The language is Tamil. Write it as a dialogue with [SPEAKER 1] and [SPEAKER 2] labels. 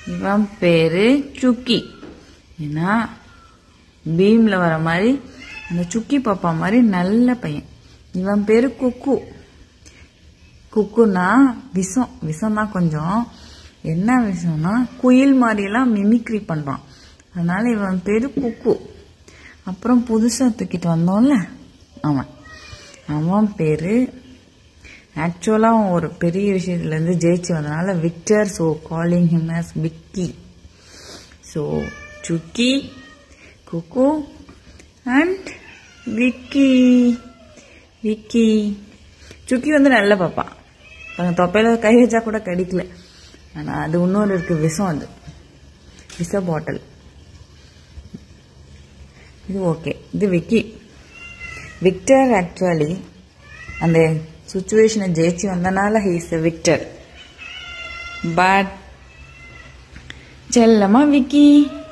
[SPEAKER 1] இவன் பேரு சுக்கி ஏன்னா பீம்ல வர மாதிரி அந்த சுக்கி பாப்பா மாதிரி நல்ல பையன் இவன் பேரு குக்கு குக்குனா விஷம் விஷம் தான் கொஞ்சம் என்ன விஷம்னா குயில் மாதிரிலாம் மிமிக்ரி பண்றான் அதனால இவன் பேரு குக்கு அப்புறம் புதுசா தூக்கிட்டு வந்தோம்ல அவன் அவன் பேரு ஆக்சுவலா அவன் ஒரு பெரிய விஷயத்துல இருந்து ஜெயிச்சு வந்தனால Victor so calling him as Vicky so சுக்கி குக்கு அண்ட் விக்கி விக்கி சுக்கி வந்து நல்ல பாப்பா பாருங்க தொப்பையில கை வச்சா கூட கடிக்கல ஆனா அது இன்னொரு இருக்கு விஷம் அது விஷ பாட்டில் இது ஓகே இது விக்கி விக்டர் ஆக்சுவலி அந்த சுச்சுவேஷனை ஜெயிச்சு வந்தனால ஹீஸ் எ விக்டர் பட் செல்லமா விக்கி